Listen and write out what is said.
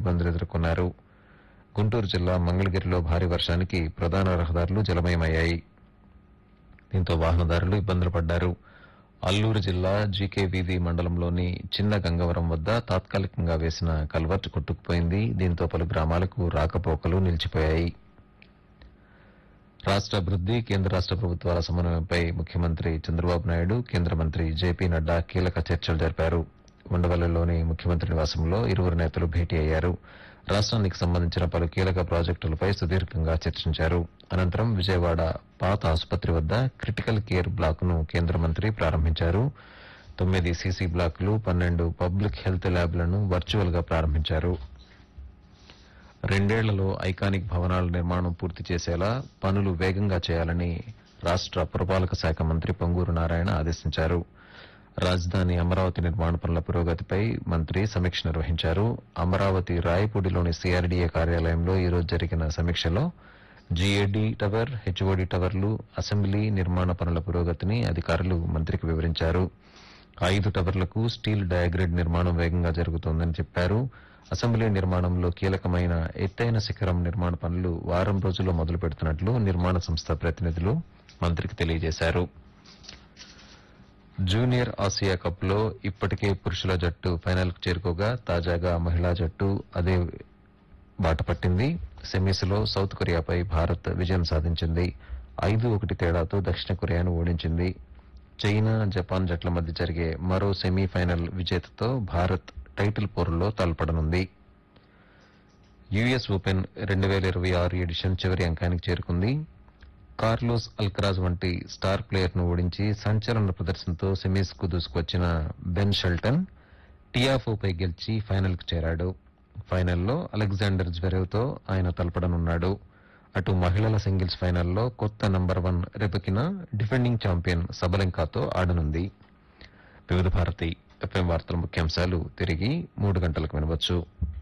ఇబ్బందులు ఎదుర్కొన్నారు గుంటూరు జిల్లా మంగళగిరిలో భారీ వర్షానికి ప్రధాన రహదారులు జలమయమయ్యాయి దీంతో వాహనదారులు ఇబ్బందులు పడ్డారు అల్లూరు జిల్లా జీకే వీధి మండలంలోని చిన్న గంగవరం వద్ద తాత్కాలికంగా వేసిన కల్వర్ట్ కొట్టుకుపోయింది దీంతో పలు గ్రామాలకు రాకపోకలు నిలిచిపోయాయి రాష్ట అభివృద్ది కేంద్ర రాష్ట ప్రభుత్వాల సమన్వయంపై ముఖ్యమంత్రి చంద్రబాబు నాయుడు కేంద్ర మంత్రి జేపీ నడ్డా కీలక చర్చలు జరిపారు ఉండవల్లిలోని ముఖ్యమంత్రి నివాసంలో ఇరువురు నేతలు భేటీ అయ్యారు రాష్ట్రానికి సంబంధించిన పలు కీలక ప్రాజెక్టులపై సుదీర్ఘంగా చర్చించారు అనంతరం విజయవాడ పాత ఆసుపత్రి వద్ద క్రిటికల్ కేర్ బ్లాక్ ను కేంద్ర మంత్రి ప్రారంభించారు తొమ్మిది సీసీ బ్లాకులు పన్నెండు పబ్లిక్ హెల్త్ ల్యాబ్లను వర్చువల్ గా ప్రారంభించారు రెండేళ్లలో ఐకానిక్ భవనాల నిర్మాణం పూర్తి చేసేలా పనులు వేగంగా చేయాలని రాష్ట పురపాలక శాఖ మంత్రి పొంగూరు నారాయణ ఆదేశించారు రాజధాని అమరావతి నిర్మాణ పనుల పురోగతిపై మంత్రి సమీక్ష నిర్వహించారు అమరావతి రాయపూడిలోని సిఆర్డీఏ కార్యాలయంలో ఈ రోజు జరిగిన సమీక్షలో జీఏడీ టవర్ హెచ్ఓడి టవర్లు అసెంబ్లీ నిర్మాణ పనుల పురోగతిని అధికారులు మంత్రికి వివరించారు ఐదు టవర్లకు స్టీల్ డయాగ్రిడ్ నిర్మాణం వేగంగా జరుగుతోందని చెప్పారు అసెంబ్లీ నిర్మాణంలో కీలకమైన ఎత్తైన శిఖరం నిర్మాణ పనులు వారం రోజుల్లో మొదలు పెడుతున్నట్లు నిర్మాణ సంస్థ ప్రతినిధులు మంత్రికి తెలియజేశారు జూనియర్ ఆసియా కప్ లో ఇప్పటికే పురుషుల జట్టు ఫైనల్ కు చేరుకోగా తాజాగా మహిళా జట్టు అదే బాట పట్టింది సెమీస్ లో సౌత్ కొరియాపై భారత్ విజయం సాధించింది ఐదు ఒకటి తేడాతో దక్షిణ కొరియాను ఓడించింది చైనా జపాన్ జట్ల మధ్య జరిగే మరో సెమీఫైనల్ విజేతతో భారత్ టైటిల్ పోరులో తలపడనుంది యుఎస్ ఓపెన్ రెండు వేల ఇరవై ఆరు ఎడిషన్ చివరి అంకానికి చేరుకుంది కార్లోస్ అల్కరాజ్ వంటి స్టార్ ప్లేయర్ ను ఓడించి సంచలన ప్రదర్శనతో సెమీస్ కు దూసుకొచ్చిన బెన్ షెల్టన్ టియాఫోపై గెలిచి ఫైనల్ కు చేరాడు ఫైనల్లో అలెగ్జాండర్ జ్వెరేవ్ తో ఆయన తలపడనున్నాడు అటు మహిళల సింగిల్స్ ఫైనల్లో కొత్త number one Rybakina defending champion సబలంకాతో ఆడనుంది వివిధ భారతి ఎఫ్ఎం వార్తల ముఖ్యాంశాలు తిరిగి మూడు గంటలకు వినవచ్చు